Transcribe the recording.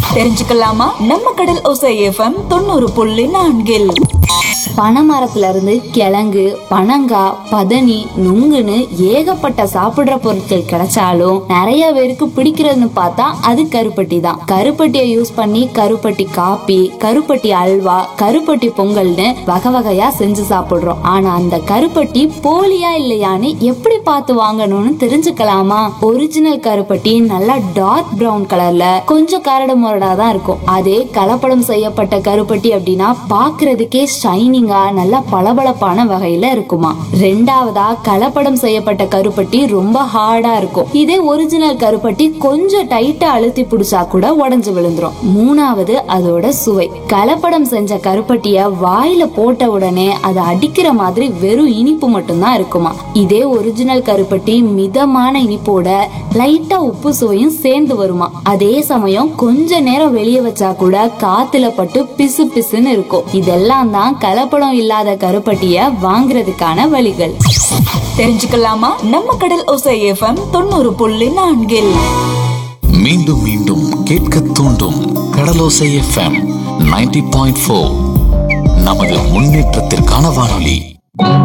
தெரிஞ்சுக்கலாமா நம்ம கடல் ஒசை எஃப்எம் தொண்ணூறு புள்ளி நான்கில் பனைமரத்துல இருந்து கிழங்கு பனங்காய் பதனி நுங்குன்னு ஏகப்பட்ட சாப்பிடுற பொருட்கள் கிடைச்சாலும் நிறைய பேருக்கு பிடிக்கிறதுன்னு பார்த்தா அது கருப்பட்டி தான் கருப்பட்டியை யூஸ் பண்ணி கருப்பட்டி காப்பி கருப்பட்டி அல்வா கருப்பட்டி பொங்கல்னு வகை வகையா செஞ்சு சாப்பிடுறோம் ஆனா அந்த கருப்பட்டி போலியா இல்லையான்னு எப்படி பார்த்து வாங்கணும்னு தெரிஞ்சுக்கலாமா ஒரிஜினல் கருப்பட்டி நல்லா டார்க் பிரவுன் கலர்ல கொஞ்சம் கரடு முரடா தான் இருக்கும் அதே கலப்படம் செய்யப்பட்ட கருப்பட்டி அப்படின்னா பாக்குறதுக்கே ஷைனிங்கா நல்லா பளபளப்பான வகையில இருக்குமா ரெண்டாவதா கலப்படம் செய்யப்பட்ட கருப்பட்டி ரொம்ப ஹார்டா இருக்கும் இதே ஒரிஜினல் கருப்பட்டி கொஞ்சம் டைட்டா அழுத்தி பிடிச்சா கூட உடைஞ்சு விழுந்துரும் மூணாவது அதோட சுவை கலப்படம் செஞ்ச கருப்பட்டிய வாயில போட்ட உடனே அதை அடிக்கிற மாதிரி வெறும் இனிப்பு மட்டும்தான் இருக்குமா இதே ஒரிஜினல் கருப்பட்டி மிதமான இனிப்போட லைட்டா உப்பு சுவையும் சேர்ந்து வருமா அதே சமயம் கொஞ்ச நேரம் வெளியே வச்சா கூட காத்துல பட்டு பிசு பிசுன்னு இருக்கும் இதெல்லாம் தான் கலப்படம் இல்லாத கருப்பட்டிய வாங்குறதுக்கான வழிகள் தெரிஞ்சுக்கலாமா நம்ம கடல் ஒசை எஃப்எம் தொண்ணூறு புள்ளி நான்கில் மீண்டும் மீண்டும் கேட்க தூண்டும் கடலோசை எஃப்எம் 90.4 பாயிண்ட் நமது முன்னேற்றத்திற்கான வானொலி